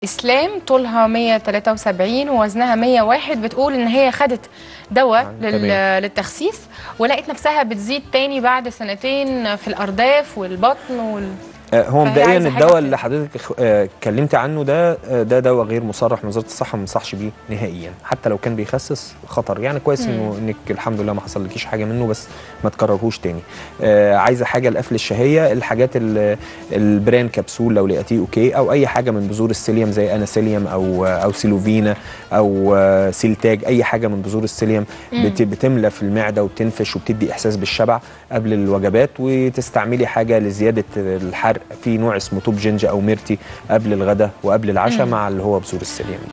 اسلام طولها 173 ووزنها 101 بتقول ان هي خدت دواء تمام. لل- للتخسيس ولقيت نفسها بتزيد تاني بعد سنتين في الارداف والبطن وال... آه، هو فهي مبدئيا عايزة حاجة الدواء كده. اللي حضرتك اخ- آه، اتكلمت عنه ده آه، ده دواء غير مصرح من وزاره الصحه ما انصحش بيه نهائيا حتى لو كان بيخسس خطر يعني كويس انه انك الحمد لله ما حصلكيش حاجه منه بس ما تكررهوش تاني آه، عايزه حاجه لقفل الشهيه الحاجات ال- البران كبسول لو لقيتيه اوكي او اي حاجه من بذور السيليوم زي اناسيليوم او او سيلوفينا او آه، سيلتاج اي حاجه من بذور السيليوم بت- بتملى في المعده وبتنفش وبتدي احساس بالشبع قبل الوجبات وتستعملي حاجه لزياده الحرق في نوع اسمه توب جينجا او ميرتي قبل الغداء وقبل العشاء مع اللي هو بذور السيليوم